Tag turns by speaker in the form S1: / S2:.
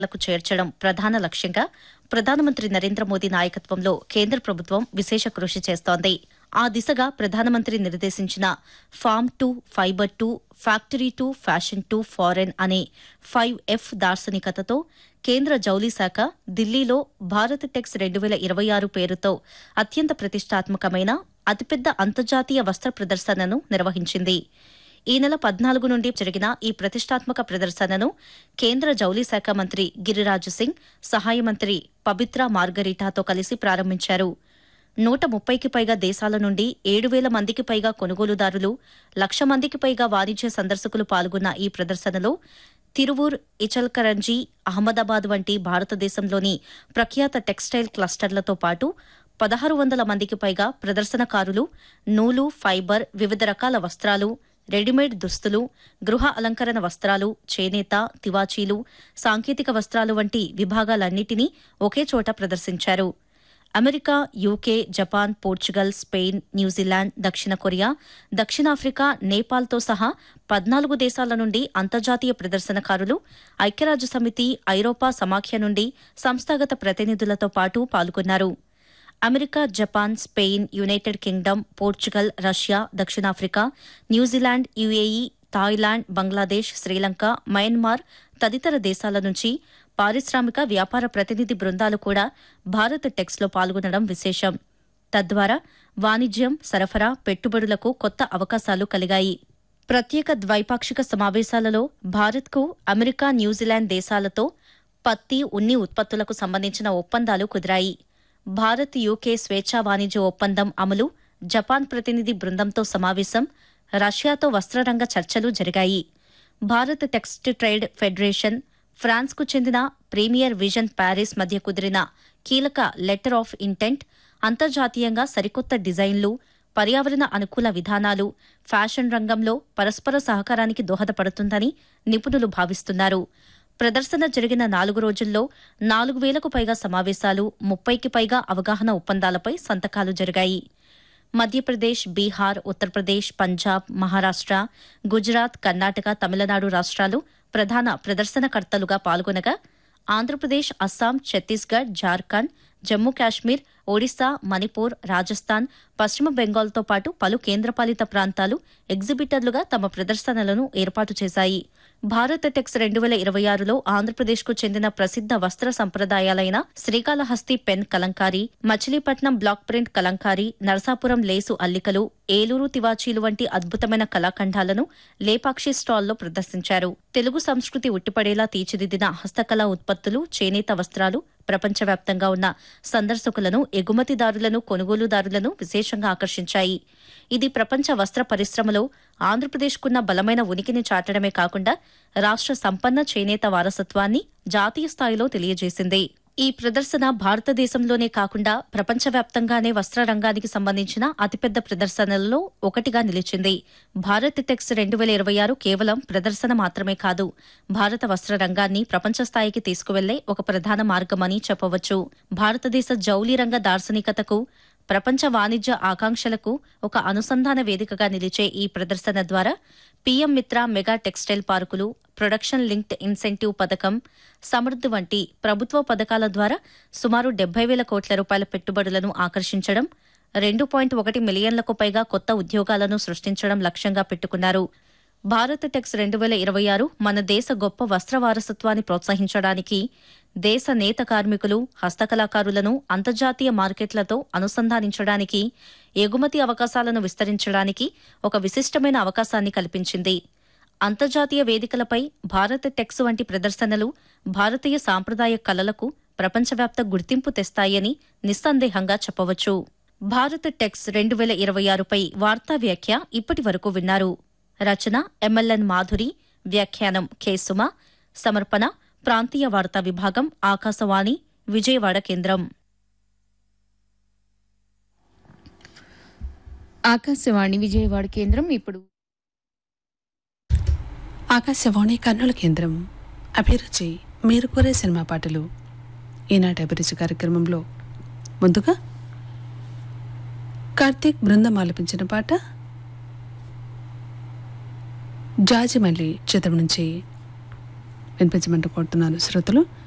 S1: లకు చేర్చడం ప్రధాన లక్ష్యంగా ప్రధానమంత్రి నరేంద్ర మోదీ నాయకత్వంలో కేంద్ర ప్రభుత్వం విశేష కృషి చేస్తోంది ఆ దిశగా ప్రధానమంత్రి నిర్దేశించిన farm to fibre to factory to fashion to foreign అనే ఫైవ్ ఎఫ్ దార్శనికతతో కేంద్ర జౌళి శాఖ ఢిల్లీలో భారత్ టెక్స్ రెండు వేల ఇరవై ఆరు పేరుతో అత్యంత ప్రతిష్టాత్మకమైన అతిపెద్ద అంతర్జాతీయ వస్త్ర ప్రదర్శనను నిర్వహించింది ఈ నెల పద్నాలుగు నుండి జరిగిన ఈ ప్రతిష్టాత్మక ప్రదర్శనను కేంద్ర జౌళి శాఖ మంత్రి గిరిరాజు సింగ్ సహాయ మంత్రి పబిత్రా మార్గరీటాతో కలిసి ప్రారంభించారు నూట ముప్పైకి పైగా దేశాల నుండి ఏడు వేల మందికి పైగా కొనుగోలుదారులు లక్ష మందికి పైగా వాణిజ్య సందర్శకులు పాల్గొన్న ఈ ప్రదర్శనలో తిరువూర్ ఇచల్కరంజీ అహ్మదాబాద్ వంటి భారతదేశంలోని ప్రఖ్యాత టెక్స్టైల్ క్లస్టర్లతో పాటు పదహారు వందల మందికి పైగా ప్రదర్శనకారులు నూలు ఫైబర్ వివిధ రకాల వస్త్రాలు రెడీమేడ్ దుస్తులు గృహ అలంకరణ వస్త్రాలు చేనేత తివాచీలు సాంకేతిక వస్త్రాలు వంటి విభాగాలన్నిటినీ ఒకే చోట ప్రదర్శించారు America UK Japan Portugal Spain New Zealand దక్షిణ కొరియా దక్షిణాఫ్రికా నేపాల్తో సహా పద్నాలుగు దేశాల నుండి అంతర్జాతీయ ప్రదర్శనకారులు ఐక్యరాజ్య సమితి ఐరోపా సమాఖ్య నుండి సంస్థాగత ప్రతినిధులతో పాటు పాల్గొన్నారు America Japan Spain United Kingdom Portugal Russia దక్షిణాఫ్రికా New Zealand UAE Thailand Bangladesh Sri Lanka Myanmar తదితర దేశాల నుంచి పారిశ్రామిక వ్యాపార ప్రతినిధి బృందాలు కూడా భారత్ టెక్స్లో పాల్గొనడం విశేషం తద్వారా వాణిజ్యం సరఫరా పెట్టుబడులకు కొత్త అవకాశాలు కలిగాయి ప్రత్యేక ద్వైపాక్షిక సమావేశాలలో భారత్కు అమెరికా న్యూజిలాండ్ దేశాలతో పత్తి ఉన్ని ఉత్పత్తులకు సంబంధించిన ఒప్పందాలు కుదిరాయి భారత్ యూకే స్వేచ్ఛా వాణిజ్య ఒప్పందం అమలు జపాన్ ప్రతినిధి బృందంతో సమావేశం రష్యాతో వస్త్రరంగ చర్చలు జరిగాయి భారత్ టెక్స్ట్ ట్రేడ్ ఫెడరేషన్ ఫ్రాన్స్కు చెందిన ప్రీమియర్ విజన్ ప్యారిస్ మధ్య కుదిరిన కీలక లెటర్ ఆఫ్ ఇంటెంట్ అంతర్జాతీయంగా సరికొత్త డిజైన్లు పర్యావరణ అనుకూల విధానాలు ఫ్యాషన్ రంగంలో పరస్పర సహకారానికి దోహదపడుతుందని నిపుణులు భావిస్తున్నారు ప్రదర్శన జరిగిన నాలుగు రోజుల్లో నాలుగు వేలకు పైగా సమావేశాలు ముప్పైకి పైగా అవగాహన ఒప్పందాలపై సంతకాలు జరిగాయి మధ్యప్రదేశ్ బీహార్ ఉత్తరప్రదేశ్ పంజాబ్ మహారాష్ట్ర గుజరాత్ కర్ణాటక తమిళనాడు రాష్ట్రాలు ప్రధాన ప్రదర్శనకర్తలుగా పాల్గొనగా ఆంధ్రప్రదేశ్ అస్సాం ఛత్తీస్గఢ్ జార్ఖండ్ జమ్మూ కాశ్మీర్ ఒడిశా మణిపూర్ రాజస్థాన్ పశ్చిమ బెంగాల్తో పాటు పలు కేంద్రపాలిత ప్రాంతాలు ఎగ్జిబిటర్లుగా తమ ప్రదర్శనలను ఏర్పాటు చేశాయి భారత్ టెక్స్ రెండు వేల ఇరవై ఆరులో ఆంధ్రప్రదేశ్కు చెందిన ప్రసిద్ధ వస్త్ర సంప్రదాయాలైన Srikalahasti pen kalamkari Machilipatnam block print kalamkari Narasapuram lace అల్లికలు ఏలూరు తివాచీలు వంటి అద్భుతమైన కళాఖండాలను లేపాక్షి స్టాల్లో ప్రదర్శించారు తెలుగు సంస్కృతి ఉట్టిపడేలా తీర్చిదిద్దిన హస్తకళా ఉత్పత్తులు చేనేత వస్త్రాలు ప్రపంచవ్యాప్తంగా ఉన్న సందర్శకులను ఎగుమతిదారులను కొనుగోలుదారులను విశేషంగా ఆకర్షించాయి ఇది ప్రపంచ వస్త్ర పరిశ్రమలో ఆంధ్రప్రదేశ్కున్న బలమైన ఉనికిని చాటడమే కాకుండా రాష్ట్ర సంపన్న చేనేత వారసత్వాన్ని జాతీయ స్థాయిలో తెలియజేసింది ఈ ప్రదర్శన భారతదేశంలోనే కాకుండా ప్రపంచవ్యాప్తంగానే వస్త్ర రంగానికి సంబంధించిన అతిపెద్ద ప్రదర్శనలలో ఒకటిగా నిలిచింది భారత్ టెక్స్ రెండు వేల ఇరవై ఆరు కేవలం ప్రదర్శన మాత్రమే కాదు భారత వస్త్ర రంగాన్ని ప్రపంచ స్థాయికి తీసుకువెళ్లే ఒక ప్రధాన మార్గమని చెప్పవచ్చు భారతదేశ జౌళి రంగ దార్శనికతకు ప్రపంచ వాణిజ్య ఆకాంక్షలకు ఒక అనుసంధాన వేదికగా నిలిచే ఈ ప్రదర్శన ద్వారా పీఎం మిత్ర మెగా టెక్స్టైల్ పార్కులు ప్రొడక్షన్ లింక్డ్ ఇన్సెంటివ్ పథకం సమృద్ధి వంటి ప్రభుత్వ పథకాల ద్వారా సుమారు డెబ్బై వేల కోట్ల రూపాయల పెట్టుబడులను ఆకర్షించడం రెండు పాయింట్ ఒకటి మిలియన్లకు పైగా కొత్త ఉద్యోగాలను సృష్టించడం లక్ష్యంగా పెట్టుకున్నారు భారత్ టెక్స్ రెండు వేల ఇరవై ఆరు మన దేశ గొప్ప వస్త్ర వారసత్వాన్ని ప్రోత్సహించడానికి దేశ నేత కార్మికులు హస్తకళాకారులను అంతర్జాతీయ మార్కెట్లతో అనుసంధానించడానికి ఎగుమతి అవకాశాలను విస్తరించడానికి ఒక విశిష్టమైన అవకాశాన్ని కల్పించింది అంతర్జాతీయ వేదికలపై భారత్ టెక్స్ వంటి ప్రదర్శనలు భారతీయ సాంప్రదాయ కళలకు ప్రపంచవ్యాప్త గుర్తింపు తెస్తాయని నిస్సందేహంగా చెప్పవచ్చు భారత్ టెక్స్ రెండు వేల ఇరవై ఆరుపై వార్తా వ్యాఖ్య ఇప్పటి వరకు విన్నారు రచన ఎంఎల్ఎన్ మాధురి వ్యాఖ్యానం కె సుమ సమర్పణ ప్రాంతీయ వార్తా విభాగం ఆకాశవాణి విజయవాడ కేంద్రం
S2: ఆకాశవాణి విజయవాడ కేంద్రం ఇప్పుడు
S3: ఆకాశవాణి కర్నూలు కేంద్రం అభిరుచి మీరు కోరే సినిమా పాటలు ఈనాటి అభిరుచి కార్యక్రమంలో ముందుగా కార్తీక్ బృందం ఆలపించిన పాట జాజిమల్లి చిత్రం నుంచి వినిపించమంటూ కోరుతున్నాను శ్రోతలు